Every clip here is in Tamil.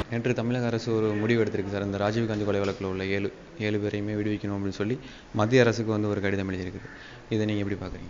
நேற்று தமிழக அரசு ஒரு முடிவு எடுத்திருக்கு சார் இந்த ராஜீவ்காந்தி கொலை வழக்கில் உள்ள ஏழு ஏழு பேரையுமே விடுவிக்கணும் அப்படின்னு சொல்லி மத்திய அரசுக்கு வந்து ஒரு கடிதம் எழுதியிருக்குது இதை நீங்கள் எப்படி பார்க்குறீங்க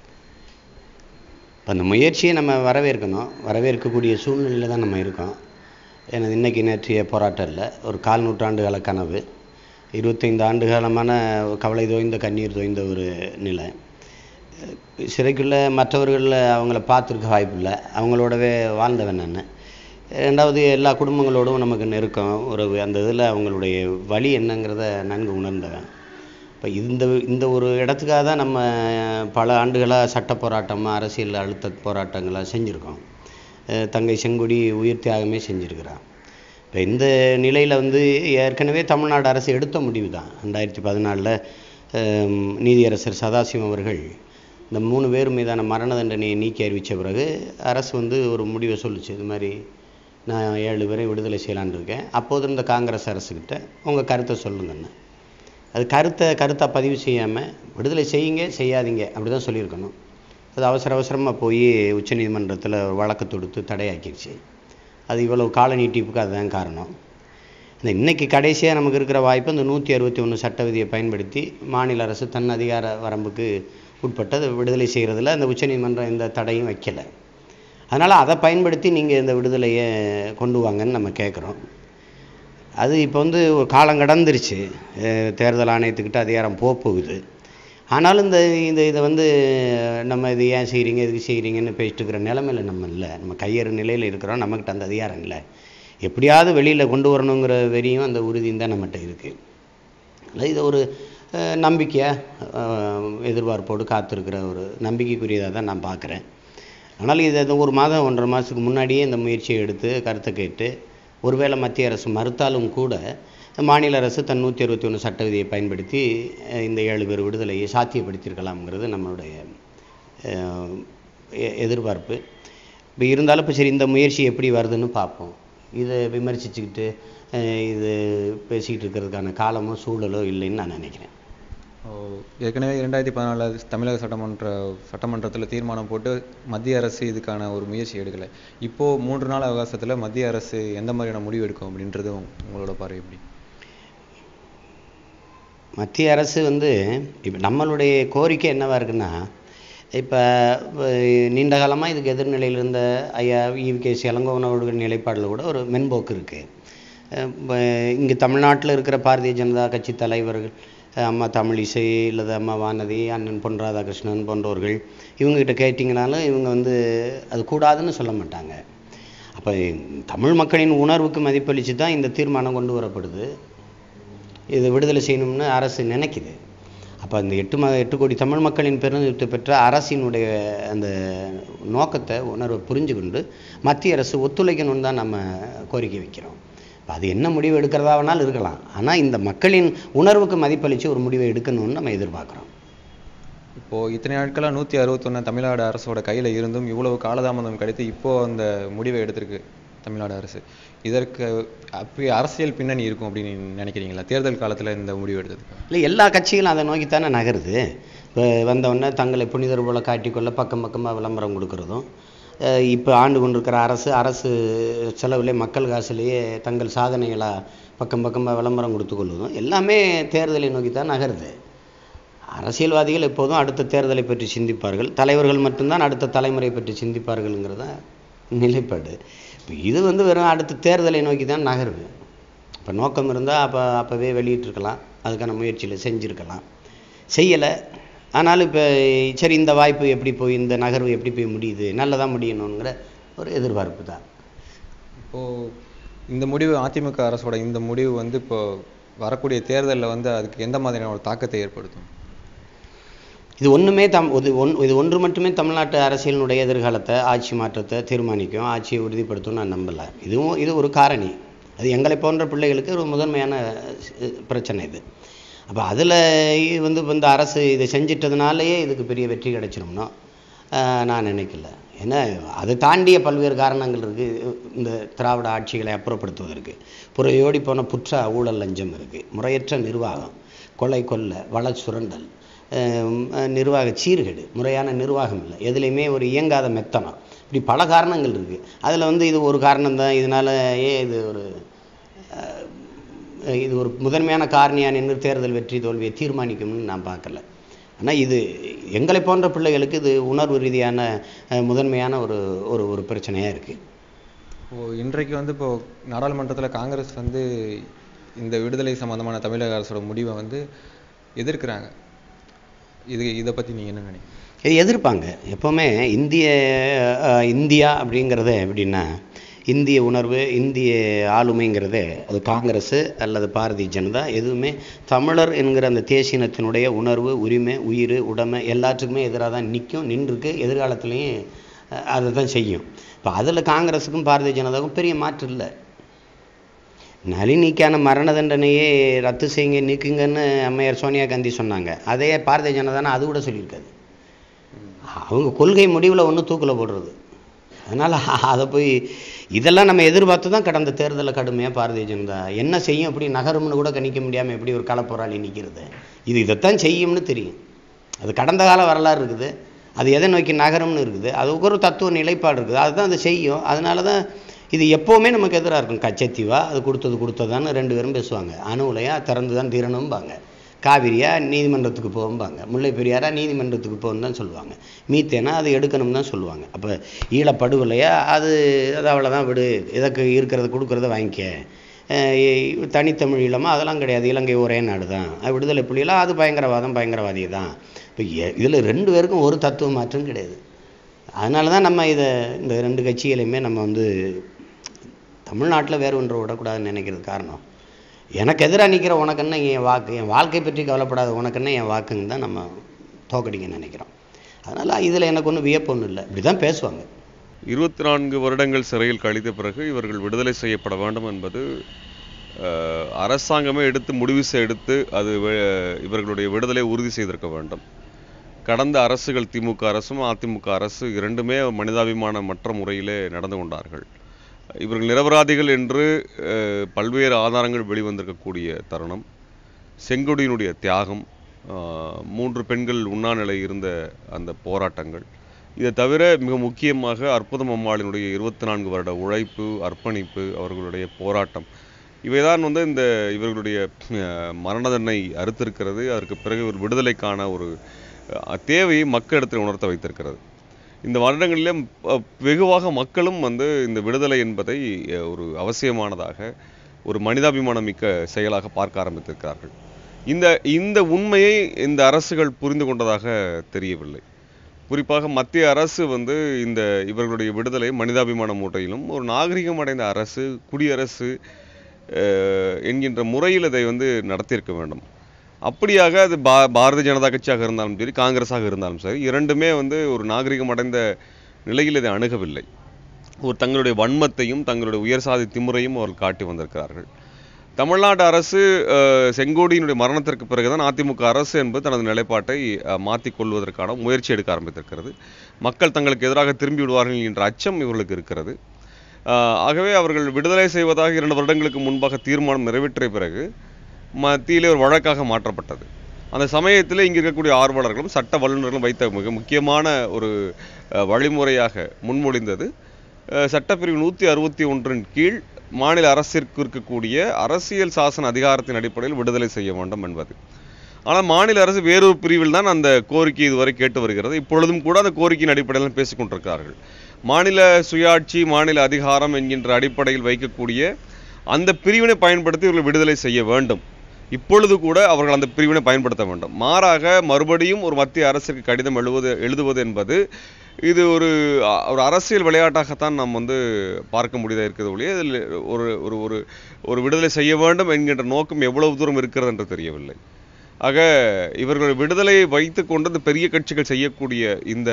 இப்போ அந்த முயற்சியை நம்ம வரவேற்கணும் வரவேற்கக்கூடிய சூழ்நிலையில் தான் நம்ம இருக்கோம் எனது இன்னைக்கு நேற்றைய போராட்டம் இல்லை ஒரு கால் நூற்றாண்டுகால கனவு இருபத்தைந்து ஆண்டு காலமான கவலை தோய்ந்த கண்ணீர் தோய்ந்த ஒரு நிலை சிறைக்குள்ளே மற்றவர்கள் அவங்கள பார்த்துருக்க வாய்ப்பில்லை அவங்களோடவே வாழ்ந்தவன் நான் ரெண்டாவது எல்லா குடும்பங்களோடும் நமக்கு நெருக்கம் உறவு அந்த இதில் அவங்களுடைய வழி என்னங்கிறத நன்கு உணர்ந்தவன் இப்போ இந்த இந்த ஒரு இடத்துக்காக தான் நம்ம பல ஆண்டுகளாக சட்ட போராட்டமாக அரசியல் அழுத்த போராட்டங்களாக செஞ்சுருக்கோம் அஹ் தங்கை செங்கொடி உயிர் தியாகமே செஞ்சுருக்கிறான் இப்போ இந்த நிலையில் வந்து ஏற்கனவே தமிழ்நாடு அரசு எடுத்த முடிவு தான் ரெண்டாயிரத்தி பதினாலில் நீதியரசர் சதாசிவம் அவர்கள் இந்த மூணு பேர் மீதான மரண தண்டனையை நீக்கி அறிவித்த பிறகு அரசு வந்து ஒரு முடிவை சொல்லுச்சு இது மாதிரி நான் ஏழு பேரை விடுதலை செய்யலான்னு இருக்கேன் அப்போது இருந்த காங்கிரஸ் அரசுக்கிட்ட உங்கள் கருத்தை சொல்லுங்கன்னு அது கருத்தை கருத்தாக பதிவு செய்யாமல் விடுதலை செய்யுங்க செய்யாதீங்க அப்படி தான் சொல்லியிருக்கணும் அது அவசர அவசரமாக போய் உச்சநீதிமன்றத்தில் ஒரு வழக்கு தொடுத்து தடையாக்கிடுச்சு அது இவ்வளவு கால நீட்டிப்புக்கு அதுதான் காரணம் இந்த இன்னைக்கு கடைசியாக நமக்கு இருக்கிற வாய்ப்பு இந்த நூற்றி அறுபத்தி ஒன்று சட்ட விதியை பயன்படுத்தி மாநில அரசு தன் அதிகார வரம்புக்கு உட்பட்டு அதை விடுதலை செய்கிறதுல அந்த உச்சநீதிமன்றம் எந்த தடையும் வைக்கலை அதனால் அதை பயன்படுத்தி நீங்கள் இந்த விடுதலையை கொண்டு வாங்கன்னு நம்ம கேட்குறோம் அது இப்போ வந்து ஒரு காலம் கடந்துருச்சு அஹ் தேர்தல் ஆணையத்துக்கிட்ட அதிகாரம் போக போகுது ஆனாலும் இந்த இந்த இதை வந்து நம்ம இது ஏன் செய்கிறீங்க இதுக்கு செய்கிறீங்கன்னு பேசிட்டு இருக்கிற நிலமையில நம்ம இல்லை நம்ம கையறு நிலையில் இருக்கிறோம் நம்மக்கிட்ட அந்த அதிகாரம் இல்லை எப்படியாவது வெளியில் கொண்டு வரணுங்கிற வெறியும் அந்த உறுதியும் தான் நம்மகிட்ட இருக்குது அதனால் இது ஒரு அஹ், நம்பிக்கையா அஹ், எதிர்பார்ப்போடு காத்திருக்கிற ஒரு நம்பிக்கைக்குரியதாக தான் நான் பார்க்குறேன் ஆனால் இது இந்த ஒரு மாதம் ஒன்றரை மாதத்துக்கு முன்னாடியே இந்த முயற்சியை எடுத்து கருத்தை கேட்டு ஒருவேளை மத்திய அரசு மறுத்தாலும் கூட மாநில அரசு தன் நூற்றி அறுபத்தி ஒன்று சட்ட விதியை பயன்படுத்தி அஹ், இந்த ஏழு பேர் விடுதலையை சாத்தியப்படுத்தியிருக்கலாம்ங்கிறது நம்மளுடைய அஹ், எ- எதிர்பார்ப்பு இப்போ இருந்தாலும் இப்போ சரி இந்த முயற்சி எப்படி வருதுன்னு பார்ப்போம் இதை விமர்சிச்சுக்கிட்டு அஹ், இது பேசிக்கிட்டு இருக்கிறதுக்கான காலமோ சூழலோ இல்லைன்னு நான் நினைக்கிறேன் ஓ, ஏற்கனவே இரண்டாயிரத்தி பதினாலில் தமிழக சட்டமன்ற சட்டமன்றத்தில் தீர்மானம் போட்டு மத்திய அரசு இதுக்கான ஒரு முயற்சி எடுக்கலை இப்போது மூன்று நாள் அவகாசத்தில் மத்திய அரசு எந்த மாதிரியான முடிவு எடுக்கும் அப்படின்றது உங்க- உங்களோட பார்வை எப்படி மத்திய அரசு வந்து இப்போ நம்மளுடைய கோரிக்கை என்னவா இருக்குன்னா இப்போ நீண்ட காலமாக இதுக்கு எதிர்நிலையில் இருந்த ஐயா இவிகேசி இளங்கோவன் அவர்கள் நிலைப்பாடில் கூட ஒரு மென்போக்கு இருக்குது இங்கே தமிழ்நாட்டில் இருக்கிற பாரதிய ஜனதா கட்சி தலைவர்கள் அஹ் அம்மா தமிழிசை இல்லது அம்மா வானதி அண்ணன் பொன் ராதாகிருஷ்ணன் போன்றவர்கள் இவங்ககிட்ட கேட்டிங்கனாலும் இவங்க வந்து அது கூடாதுன்னு சொல்ல மாட்டாங்க அப்போ தமிழ் மக்களின் உணர்வுக்கு மதிப்பளித்து தான் இந்த தீர்மானம் கொண்டு வரப்படுது இது விடுதலை செய்யணும்னு அரசு நினைக்குது அப்போ அந்த எட்டு ம எட்டு கோடி தமிழ் மக்களின் பெருநிறுத்து பெற்ற அரசினுடைய அந்த நோக்கத்தை உணர்வை புரிஞ்சுக்கொண்டு மத்திய அரசு ஒத்துழைக்கணும்னு தான் நம்ம கோரிக்கை வைக்கிறோம் அப்ப அது என்ன முடிவு எடுக்கிறதா வேணாலும் இருக்கலாம் ஆனால் இந்த மக்களின் உணர்வுக்கு மதிப்பளித்து ஒரு முடிவை எடுக்கணும்னு நம்ம எதிர்பார்க்குறோம் இப்போது இத்தனை நாட்களாக நூற்றி அறுபத்தொன்று தமிழ்நாடு அரசோட கையில் இருந்தும் இவ்வளவு காலதாமதம் கிடைத்து இப்போது அந்த முடிவை எடுத்திருக்கு தமிழ்நாடு அரசு இதற்கு அப்படி அரசியல் பின்னணி இருக்கும் அப்படின்னு நினைக்கிறீங்களா தேர்தல் காலத்தில் இந்த முடிவு எடுத்ததுக்கு இல்லை எல்லா கட்சிகளும் அதை நோக்கித்தானே நகருது இப்போ வந்தவுடனே தங்களை புனிதர் போல காட்டிக்கொள்ள பக்கம் பக்கமாக விளம்பரம் கொடுக்கறதும் அஹ் இப்போ ஆண்டு கொண்டிருக்கிற அரசு அரசு செலவிலே மக்கள் காசுலேயே தங்கள் சாதனைகளாக பக்கம் பக்கமாக விளம்பரம் கொடுத்து கொள்வதும் எல்லாமே தேர்தலை நோக்கித்தான் நகருது அரசியல்வாதிகள் எப்போதும் அடுத்த தேர்தலை பற்றி சிந்திப்பார்கள் தலைவர்கள் மட்டும்தான் அடுத்த தலைமுறை பற்றி சிந்திப்பார்கள்ங்கிறத நிலைப்பாடு இப்போ இது வந்து வெறும் அடுத்த தேர்தலை நோக்கி தான் நகருது இப்போ நோக்கம் இருந்தால் அப்போ அப்போவே வெளியிட்டிருக்கலாம் அதுக்கான முயற்சியில் செஞ்சுருக்கலாம் செய்யலை ஆனாலும் இப்போ சரி இந்த வாய்ப்பு எப்படி போய் இந்த நகர்வு எப்படி போய் முடியுது நல்லதாக முடியணுங்கிற ஒரு எதிர்பார்ப்பு தான் இப்போது இந்த முடிவு அதிமுக அரசோட இந்த முடிவு வந்து இப்போ வரக்கூடிய தேர்தலில் வந்து அதுக்கு எந்த மாதிரியான ஒரு தாக்கத்தை ஏற்படுத்தும் இது ஒன்றுமே தம் இது ஒன் இது ஒன்று மட்டுமே தமிழ்நாட்டு அரசியலினுடைய எதிர்காலத்தை ஆட்சி மாற்றத்தை தீர்மானிக்கும் ஆட்சியை உறுதிப்படுத்தும் நான் நம்பலை இதுவும் இது ஒரு காரணி அது எங்களை போன்ற பிள்ளைகளுக்கு ஒரு முதன்மையான அஹ், பிரச்சனை இது அப்போ அதில் வந்து இப்ப இந்த அரசு இதை செஞ்சிட்டதுனாலேயே இதுக்கு பெரிய வெற்றி கிடைச்சிரும்னோ அஹ், நான் நினைக்கல ஏன்னா அதை தாண்டிய பல்வேறு காரணங்கள் இருக்குது இந்த திராவிட ஆட்சிகளை அப்புறப்படுத்துவதற்கு புறையோடி போன புற்ற ஊழல் லஞ்சம் இருக்குது முறையற்ற நிர்வாகம் கொலை கொள்ளை வள சுரண்டல் அஹ் அஹ் நிர்வாக சீர்கேடு முறையான நிர்வாகம் இல்லை எதுலேயுமே ஒரு இயங்காத மெத்தனம் இப்படி பல காரணங்கள் இருக்குது அதில் வந்து இது ஒரு காரணம் தான் இதனால ஏன் இது ஒரு அஹ் இது ஒரு முதன்மையான காரணியா நின்று தேர்தல் வெற்றி தோல்வியை தீர்மானிக்கும்னு நான் பார்க்கல ஆனால் இது எங்களை போன்ற பிள்ளைகளுக்கு இது உணர்வு ரீதியான அஹ், முதன்மையான ஒரு ஒரு ஒரு பிரச்சனையாக இருக்குது இப்போ இன்றைக்கு வந்து இப்போ நாடாளுமன்றத்துல காங்கிரஸ் வந்து இந்த விடுதலை சம்பந்தமான தமிழக அரசோட முடிவை வந்து எதிர்க்கிறாங்க இது இதை பத்தி நீங்க என்ன நினைக்கிறீங்க இது எதிர்ப்பாங்க எப்போவுமே இந்திய அஹ், இந்தியா அப்படிங்கிறத எப்படின்னா இந்திய உணர்வு இந்திய ஆளுமைங்கிறது அது காங்கிரஸ் அல்லது பாரதிய ஜனதா எதுவுமே தமிழர் என்கிற அந்த தேசியனத்தினுடைய உணர்வு உரிமை உயிர் உடைமை எல்லாத்துக்குமே எதிராக தான் நிற்கும் நின்றுருக்கு எதிர்காலத்துலேயும் அதை தான் செய்யும் இப்போ அதில் காங்கிரஸுக்கும் பாரதிய ஜனதாவுக்கும் பெரிய மாற்று இல்லை நளினிக்கான மரண தண்டனையே ரத்து செய்யுங்க நீக்குங்கன்னு அம்மையார் சோனியா காந்தி சொன்னாங்க அதே பாரதிய ஜனதானா அது கூட சொல்லியிருக்காது அவங்க கொள்கை முடிவில் ஒன்று தூக்கில் போடுறது அதனால் அதை போய் இதெல்லாம் நம்ம எதிர்பார்த்து தான் கடந்த தேர்தலில் கடுமையாக பாரதிய ஜனதா என்ன செய்யும் அப்படி நகரும்னு கூட கணிக்க முடியாமல் எப்படி ஒரு களப்போராளி நிற்கிறது இது இதைத்தான் செய்யும்னு தெரியும் அது கடந்த கால வரலாறு இருக்குது அது எதை நோக்கி நகரம்னு இருக்குது அதுக்கு ஒரு தத்துவ நிலைப்பாடு இருக்குது அதுதான் அது செய்யும் அதனால தான் இது எப்போவுமே நமக்கு எதிராக இருக்கும் கச்சத்தீவா அது கொடுத்தது கொடுத்ததான்னு ரெண்டு பேரும் பேசுவாங்க அணுலையா திறந்து தான் தீரணும்பாங்க காவிரியா நீதிமன்றத்துக்கு போகும்பாங்க முல்லை பெரியாரா நீதிமன்றத்துக்கு போகும் தான் சொல்லுவாங்க மீத்தேனா அது எடுக்கணும் தான் சொல்லுவாங்க அப்போ ஈழப்படுகொலையா அது அது அவ்வளோதான் விடு இதற்கு இருக்கிறத கொடுக்குறத வாங்கிக்க அஹ் தனித்தமிழ் ஈழமா அதெல்லாம் கிடையாது இலங்கை ஒரே நாடு தான் அது விடுதலை புலியெல்லாம் அது பயங்கரவாதம் பயங்கரவாதி தான் இப்போ இதில் ரெண்டு பேருக்கும் ஒரு தத்துவ மாற்றம் கிடையாது அதனால தான் நம்ம இதை இந்த ரெண்டு கட்சிகளையுமே நம்ம வந்து தமிழ்நாட்டில் வேறு ஒன்றை விடக்கூடாதுன்னு நினைக்கிறது காரணம் எனக்கு எதிராக நிற்கிற உனக்கு என்ன என் வாக்கு என் வாழ்க்கை பற்றி கவலைப்படாத உனக்கு என்ன என் வாக்குன்னு தான் நம்ம தோக்கடிக்க நினைக்கிறோம் அதனால் இதில் எனக்கு ஒன்றும் வியப்பு ஒன்றும் இல்லை இப்படி தான் பேசுவாங்க இருபத்தி நான்கு வருடங்கள் சிறையில் கழித்த பிறகு இவர்கள் விடுதலை செய்யப்பட வேண்டும் என்பது அஹ், அரசாங்கமே எடுத்து முடிவு செய்- எடுத்து அது வே- இவர்களுடைய விடுதலை உறுதி செய்திருக்க வேண்டும் கடந்த அரசுகள் திமுக அரசும் அதிமுக அரசு இரண்டுமே மனிதாபிமான மற்ற முறையிலே நடந்து கொண்டார்கள் இவர்கள் நிரபராதிகள் என்று அஹ், பல்வேறு ஆதாரங்கள் வெளிவந்திருக்கக்கூடிய தருணம் செங்கொடியினுடைய தியாகம் ஆஹ், மூன்று பெண்கள் உண்ணாநிலை இருந்த அந்த போராட்டங்கள் இதை தவிர மிக முக்கியமாக அற்புதம் அம்மாளினுடைய இருபத்தி நான்கு வருட உழைப்பு அர்ப்பணிப்பு அவர்களுடைய போராட்டம் இவைதான் வந்து இந்த இவர்களுடைய அஹ், மரண தண்டனை அறுத்திருக்கிறது அதற்கு பிறகு ஒரு விடுதலைக்கான ஒரு அஹ், தேவையை மக்களிடத்தில் உணர்த்த வைத்திருக்கிறது இந்த வருடங்களிலே அஹ், வெகுவாக மக்களும் வந்து இந்த விடுதலை என்பதை அஹ், ஒரு அவசியமானதாக ஒரு மனிதாபிமானம் மிக்க செயலாக பார்க்க ஆரம்பித்திருக்கிறார்கள் இந்த இந்த உண்மையை இந்த அரசுகள் புரிந்து கொண்டதாக தெரியவில்லை குறிப்பாக மத்திய அரசு வந்து இந்த இவர்களுடைய விடுதலை மனிதாபிமான முறையிலும் ஒரு நாகரிகம் அடைந்த அரசு குடியரசு அஹ், என்கின்ற முறையில் இதை வந்து நடத்தியிருக்க வேண்டும் அப்படியாக அது பா பாரதிய ஜனதா கட்சியாக இருந்தாலும் சரி காங்கிரஸாக இருந்தாலும் சரி இரண்டுமே வந்து ஒரு நாகரிகம் அடைந்த நிலையில் இதை அணுகவில்லை ஒரு தங்களுடைய வன்மத்தையும் தங்களுடைய உயர்சாதி திமுறையும் அவர்கள் காட்டி வந்திருக்கிறார்கள் தமிழ்நாடு அரசு அஹ், செங்கோடியினுடைய மரணத்திற்கு பிறகுதான் அதிமுக அரசு என்பது தனது நிலைப்பாட்டை அஹ், மாற்றிக் கொள்வதற்கான முயற்சி எடுக்க ஆரம்பித்திருக்கிறது மக்கள் தங்களுக்கு எதிராக திரும்பி விடுவார்கள் என்ற அச்சம் இவர்களுக்கு இருக்கிறது அஹ், ஆகவே அவர்கள் விடுதலை செய்வதாக இரண்டு வருடங்களுக்கு முன்பாக தீர்மானம் நிறைவேற்றிய பிறகு மத்தியிலே ஒரு வழக்காக மாற்றப்பட்டது அந்த சமயத்தில் இங்கே இருக்கக்கூடிய ஆர்வலர்களும் சட்ட வல்லுநர்களும் வைத்த மிக முக்கியமான ஒரு அஹ், வழிமுறையாக முன்மொழிந்தது அஹ், சட்டப்பிரிவு நூற்றி அறுபத்தி ஒன்றின் கீழ் மாநில அரசிற்கு இருக்கக்கூடிய அரசியல் சாசன அதிகாரத்தின் அடிப்படையில் விடுதலை செய்ய வேண்டும் என்பது ஆனால் மாநில அரசு வேறொரு பிரிவில் தான் அந்த கோரிக்கை இதுவரை கேட்டு வருகிறது இப்பொழுதும் கூட அந்த கோரிக்கையின் அடிப்படையில் பேசிக் கொண்டிருக்கிறார்கள் மாநில சுயாட்சி மாநில அதிகாரம் என்கின்ற அடிப்படையில் வைக்கக்கூடிய அந்த பிரிவினை பயன்படுத்தி இவர்கள் விடுதலை செய்ய வேண்டும் இப்பொழுது கூட அவர்கள் அந்த பிரிவினை பயன்படுத்த வேண்டும் மாறாக மறுபடியும் ஒரு மத்திய அரசுக்கு கடிதம் எழுதுவது எழுதுவது என்பது இது ஒரு அ- ஒரு அரசியல் விளையாட்டாகத்தான் நாம் வந்து பார்க்க முடியதா இருக்கிறது ஒழிய இதில் ஒரு ஒரு ஒரு ஒரு விடுதலை செய்ய வேண்டும் என்கின்ற நோக்கம் எவ்வளவு தூரம் இருக்கிறது என்று தெரியவில்லை ஆக இவர்கள் விடுதலையை வைத்துக்கொண்டு இந்த பெரிய கட்சிகள் செய்யக்கூடிய இந்த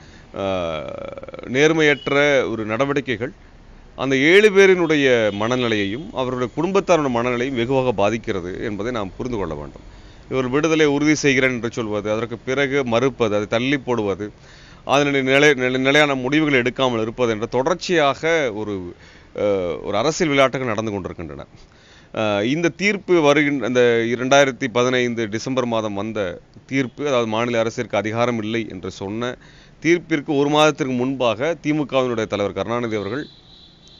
ஆஹ், நேர்மையற்ற ஒரு நடவடிக்கைகள் அந்த ஏழு பேரினுடைய மனநிலையையும் அவருடைய குடும்பத்தாரோட மனநிலையும் வெகுவாக பாதிக்கிறது என்பதை நாம் புரிந்து கொள்ள வேண்டும் இவர் விடுதலை உறுதி செய்கிறேன் என்று சொல்வது அதற்கு பிறகு மறுப்பது அதை தள்ளி போடுவது அதனுடைய நிலை நிலை- நிலையான முடிவுகள் எடுக்காமல் இருப்பது என்ற தொடர்ச்சியாக ஒரு அஹ், ஒரு அரசியல் விளையாட்டுகள் நடந்து கொண்டிருக்கின்றன அஹ், இந்த தீர்ப்பு வருகின்ற அந்த இரண்டாயிரத்தி பதினைந்து டிசம்பர் மாதம் வந்த தீர்ப்பு அதாவது மாநில அரசிற்கு அதிகாரம் இல்லை என்று சொன்ன தீர்ப்பிற்கு ஒரு மாதத்திற்கு முன்பாக திமுகவினுடைய தலைவர் கருணாநிதி அவர்கள்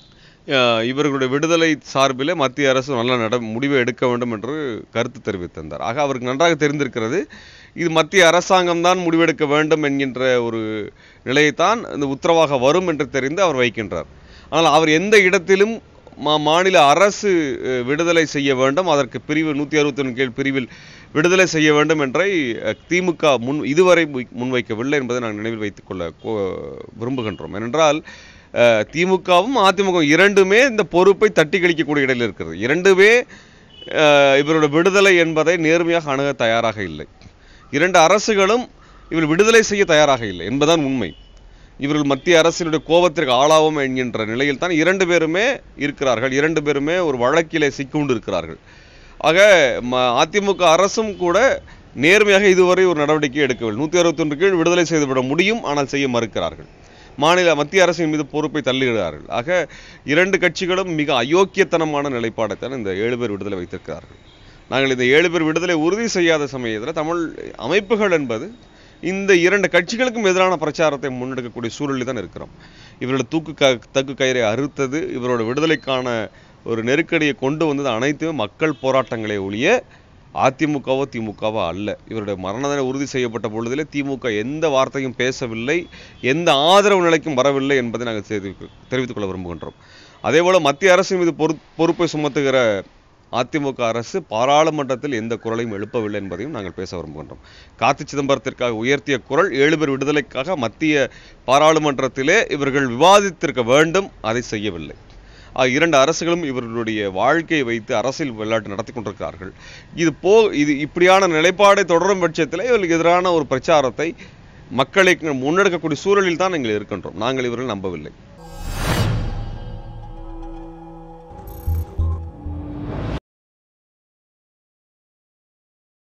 அஹ், இவர்களுடைய விடுதலை சார்பில் மத்திய அரசு நல்ல நட முடிவை எடுக்க வேண்டும் என்று கருத்து தெரிவித்திருந்தார் ஆக அவருக்கு நன்றாக தெரிந்திருக்கிறது இது மத்திய அரசாங்கம் தான் முடிவெடுக்க வேண்டும் என்கின்ற ஒரு நிலையைத்தான் இந்த உத்தரவாக வரும் என்று தெரிந்து அவர் வைக்கின்றார் ஆனால் அவர் எந்த இடத்திலும் மா மாநில அரசு அஹ், விடுதலை செய்ய வேண்டும் அதற்கு பிரிவு நூற்றி அறுபத்தொன்று கீழ் பிரிவில் விடுதலை செய்ய வேண்டும் என்றை அஹ், திமுக முன் இதுவரை முன்- முன்வைக்கவில்லை என்பதை நாங்கள் நினைவில் வைத்துக் கொள்ள கோ- விரும்புகின்றோம் ஏனென்றால் அஹ், திமுகவும் அதிமுகவும் இரண்டுமே இந்த பொறுப்பை தட்டி கழிக்கக்கூடிய இடையில் இருக்கிறது இரண்டுமே அஹ், இவரோட விடுதலை என்பதை நேர்மையாக அணுக தயாராக இல்லை இரண்டு அரசுகளும் இவர் விடுதலை செய்ய தயாராக இல்லை என்பதுதான் உண்மை இவர்கள் மத்திய அரசினுடைய கோபத்திற்கு ஆளாவோம் என்கின்ற நிலையில் தான் இரண்டு பேருமே இருக்கிறார்கள் இரண்டு பேருமே ஒரு வழக்கிலே சிக்கொண்டு இருக்கிறார்கள் ஆக ம- அதிமுக அரசும் கூட நேர்மையாக இதுவரை ஒரு நடவடிக்கை எடுக்கவில்லை நூற்றி அறுபத்தொன்று கீழ் விடுதலை செய்துவிட முடியும் ஆனால் செய்ய மறுக்கிறார்கள் மாநில மத்திய அரசின் மீது பொறுப்பை தள்ளுகிறார்கள் ஆக இரண்டு கட்சிகளும் மிக அயோக்கியத்தனமான நிலைப்பாடைத்தான் இந்த ஏழு பேர் விடுதலை வைத்திருக்கிறார்கள் நாங்கள் இந்த ஏழு பேர் விடுதலை உறுதி செய்யாத சமயத்தில் தமிழ் அமைப்புகள் என்பது இந்த இரண்டு கட்சிகளுக்கும் எதிரான பிரச்சாரத்தை முன்னெடுக்கக்கூடிய சூழலில் தான் இருக்கிறோம் இவரோட தூக்கு க தக்கு கயிறை அறுத்தது இவரோட விடுதலைக்கான ஒரு நெருக்கடியை கொண்டு வந்தது அனைத்துமே மக்கள் போராட்டங்களே ஒழிய அதிமுகவோ திமுகவோ அல்ல இவருடைய மரண தண்டனை உறுதி செய்யப்பட்ட பொழுதிலே திமுக எந்த வார்த்தையும் பேசவில்லை எந்த ஆதரவு நிலைக்கும் வரவில்லை என்பதை நாங்கள் தெரிவிக்க- தெரிவித்துக் கொள்ள விரும்புகின்றோம் அதேபோல மத்திய அரசின் மீது பொறு பொறுப்பை சுமத்துகிற அதிமுக அரசு பாராளுமன்றத்தில் எந்த குரலையும் எழுப்பவில்லை என்பதையும் நாங்கள் பேச விரும்புகின்றோம் கார்த்தி சிதம்பரத்திற்காக உயர்த்திய குரல் ஏழு பேர் விடுதலைக்காக மத்திய பாராளுமன்றத்திலே இவர்கள் விவாதித்திருக்க வேண்டும் அதை செய்யவில்லை ஆக, இரண்டு அரசுகளும் இவர்களுடைய வாழ்க்கையை வைத்து அரசியல் விளையாட்டு நடத்தி கொண்டிருக்கிறார்கள் இது போ இது இப்படியான நிலைப்பாடை தொடரும் பட்சத்தில் இவர்களுக்கு எதிரான ஒரு பிரச்சாரத்தை மக்களை முன்னெடுக்கக்கூடிய சூழலில் தான் நாங்கள் இருக்கின்றோம் நாங்கள் இவர்கள் நம்பவில்லை